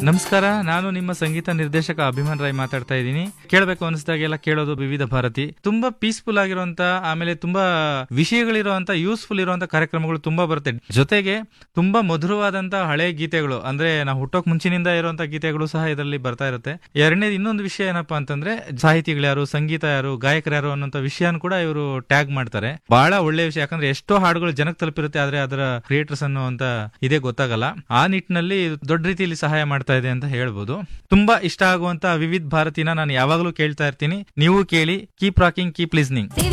ನಮಸ್ಕಾರ ನಾನು ನಿಮ್ಮ ಸಂಗೀತ ನಿರ್ದೇಶಕ ಅಭಿಮಾನ್ ರಾಯ್ ಮಾತಾಡ್ತಾ ಇದ್ದೀನಿ ಕೇಳಬೇಕು ಅನಿಸಿದಾಗೆಲ್ಲ ಕೇಳೋದು ವಿವಿಧ ಭಾರತಿ ತುಂಬಾ ಪೀಸ್ಫುಲ್ ಆಗಿರುವಂತ ಆಮೇಲೆ ತುಂಬಾ ವಿಷಯಗಳಿರುವಂತ ಯೂಸ್ಫುಲ್ ಇರುವಂತ ಕಾರ್ಯಕ್ರಮಗಳು ತುಂಬಾ ಬರುತ್ತೆ ಜೊತೆಗೆ ತುಂಬಾ ಮಧುರವಾದಂತ ಹಳೆ ಗೀತೆಗಳು ಅಂದ್ರೆ ನಾವು ಹುಟ್ಟೋಕ್ ಮುಂಚಿನಿಂದ ಇರುವಂತ ಗೀತೆಗಳು ಸಹ ಇದರಲ್ಲಿ ಬರ್ತಾ ಇರುತ್ತೆ ಎರಡನೇದು ಇನ್ನೊಂದು ವಿಷಯ ಏನಪ್ಪಾ ಅಂತಂದ್ರೆ ಸಾಹಿತಿಗಳು ಯಾರು ಸಂಗೀತ ಯಾರು ಗಾಯಕರು ಯಾರು ಅನ್ನೋಂತ ವಿಷಯನ ಕೂಡ ಇವರು ಟ್ಯಾಗ್ ಮಾಡ್ತಾರೆ ಬಹಳ ಒಳ್ಳೆ ವಿಷಯ ಯಾಕಂದ್ರೆ ಎಷ್ಟೋ ಹಾಡುಗಳು ಜನಕ್ಕೆ ತಲುಪಿರುತ್ತೆ ಆದ್ರೆ ಅದರ ಕ್ರಿಯೇಟರ್ಸ್ ಅನ್ನುವಂತ ಇದೇ ಗೊತ್ತಾಗಲ್ಲ ಆ ನಿಟ್ಟಿನಲ್ಲಿ ಇದು ದೊಡ್ಡ ರೀತಿಯಲ್ಲಿ ಸಹಾಯ ಮಾಡ್ತಾ ಇದೆ ಅಂತ ಹೇಳ್ಬೋದು ತುಂಬಾ ಇಷ್ಟ ಆಗುವಂತ ವಿವಿಧ ಭಾರತಿನ ನಾನು ಯಾವಾಗಲೂ ಕೇಳ್ತಾ ಇರ್ತೀನಿ ನೀವು ಕೇಳಿ ಕೀಪ್ ರಾಕಿಂಗ್ ಕೀಪ್ ಲಿಸ್ನಿಂಗ್